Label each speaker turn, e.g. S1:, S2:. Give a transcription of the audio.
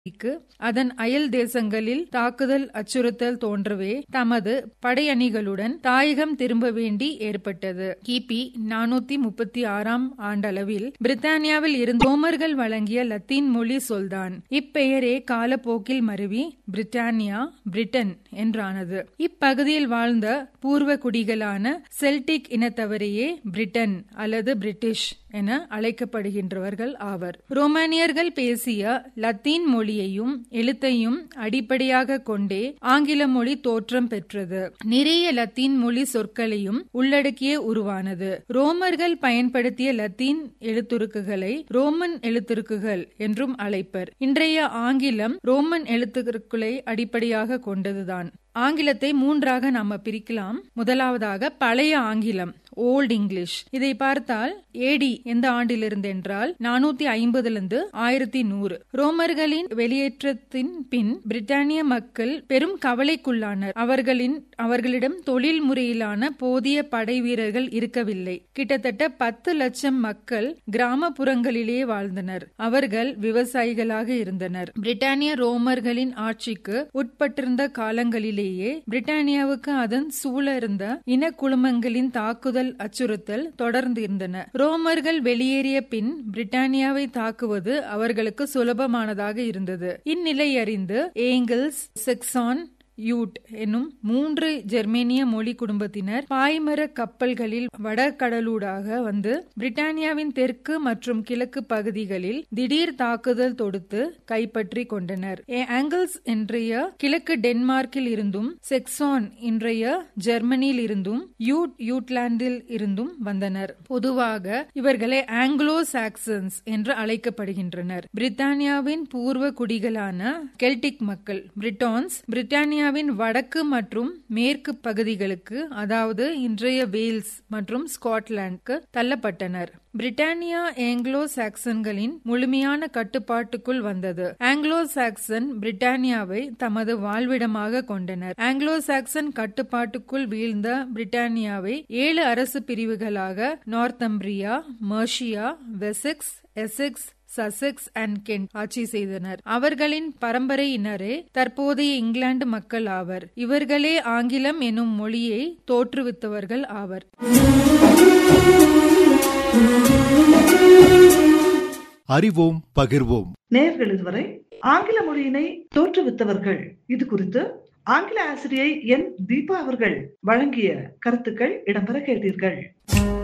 S1: க்கு அதன் அயல் தேசங்களில் தாக்குதல் அச்சுறுத்தல் தோன்றவே தமது படையணிகளுடன் தாயகம் திரும்ப வேண்டி ஏற்பட்டது கிபி நானூத்தி முப்பத்தி ஆறாம் ஆண்டளவில் பிரித்தானியாவில் இருந்து ரோமர்கள் வழங்கிய லத்தீன் மொழி சொல்தான் இப்பெயரே காலப்போக்கில் மருவி பிரிட்டானியா பிரிட்டன் என்றானது இப்பகுதியில் வாழ்ந்த பூர்வ குடிகளான செல்டிக் இனத்தவரையே பிரிட்டன் அல்லது பிரிட்டிஷ் என அழைக்கப்படுகின்றவர்கள் ஆவர் ரோமானியர்கள் பேசிய லத்தீன் மொழியையும் எழுத்தையும் அடிப்படையாக கொண்டே ஆங்கில மொழி தோற்றம் பெற்றது நிறைய லத்தீன் மொழி சொற்களையும் உள்ளடக்கியே உருவானது ரோமர்கள் பயன்படுத்திய லத்தீன் எழுத்துருக்குகளை ரோமன் எழுத்துருக்குகள் என்றும் அழைப்பர் இன்றைய ஆங்கிலம் ரோமன் எழுத்துருக்களை அடிப்படையாக கொண்டதுதான் ஆங்கிலத்தை மூன்றாக நாம பிரிக்கலாம் முதலாவதாக பழைய ஆங்கிலம் ஓல்ட் இங்கிலீஷ் இதை பார்த்தால் ஏடி எந்த ஆண்டிலிருந்து என்றால் நானூத்தி ஐம்பதுல இருந்து ஆயிரத்தி நூறு ரோமர்களின் வெளியேற்றத்தின் பின் பிரிட்டானிய மக்கள் பெரும் கவலைக்குள்ளானர் அவர்களின் அவர்களிடம் தொழில் முறையிலான போதிய படை வீரர்கள் இருக்கவில்லை கிட்டத்தட்ட பத்து லட்சம் மக்கள் கிராமப்புறங்களிலேயே வாழ்ந்தனர் அவர்கள் விவசாயிகளாக இருந்தனர் பிரிட்டானிய ரோமர்களின் ஆட்சிக்கு உட்பட்டிருந்த காலங்களிலே காலத்திலேயே பிரிட்டானியாவுக்கு அதன் சூழ இருந்த இன குழுமங்களின் தாக்குதல் அச்சுறுத்தல் தொடர்ந்து இருந்தன ரோமர்கள் வெளியேறிய பின் பிரிட்டானியாவை தாக்குவது அவர்களுக்கு சுலபமானதாக இருந்தது இந்நிலை அறிந்து ஏங்கிள்ஸ் செக்ஸான் யூட் என்னும் மூன்று ஜெர்மேனிய மொழி குடும்பத்தினர் பாய்மர கப்பல்களில் வடகடலூடாக வந்து பிரிட்டானியாவின் தெற்கு மற்றும் கிழக்கு பகுதிகளில் திடீர் தாக்குதல் தொடுத்து கைப்பற்றி கொண்டனர் ஆங்கிள்ஸ் இன்றைய கிழக்கு டென்மார்க்கில் இருந்தும் செக்ஸான் இன்றைய ஜெர்மனியில் இருந்தும் யூட் யூட்லாண்டில் இருந்தும் வந்தனர் பொதுவாக இவர்களை ஆங்கிலோ சாக்சன்ஸ் என்று அழைக்கப்படுகின்றனர் பிரித்தானியாவின் பூர்வ குடிகளான கெல்டிக் மக்கள் பிரிட்டான்ஸ் பிரிட்டானியா பிரிட்டானியாவின் வடக்கு மற்றும் மேற்கு பகுதிகளுக்கு அதாவது இன்றைய வேல்ஸ் மற்றும் ஸ்காட்லாந்துக்கு தள்ளப்பட்டனர் பிரிட்டானியா ஆங்கிலோ சாக்சன்களின் முழுமையான கட்டுப்பாட்டுக்குள் வந்தது ஆங்கிலோ சாக்சன் பிரிட்டானியாவை தமது வாழ்விடமாக கொண்டனர் ஆங்கிலோ சாக்சன் கட்டுப்பாட்டுக்குள் வீழ்ந்த பிரிட்டானியாவை ஏழு அரசு பிரிவுகளாக Northumbria Mercia Wessex Essex Sussex and Kent ஆட்சி செய்தனர் அவர்களின் பரம்பரையினரே தற்போதைய இங்கிலாந்து மக்கள் ஆவர் இவர்களே ஆங்கிலம் எனும் மொழியை தோற்றுவித்தவர்கள் ஆவர்
S2: அறிவோம் பகிர்வோம்
S3: நேர்கள் இதுவரை ஆங்கில மொழியினை தோற்றுவித்தவர்கள் இது குறித்து ஆங்கில ஆசிரியை என் தீபா அவர்கள் வழங்கிய கருத்துக்கள் இடம்பெற கேட்டீர்கள்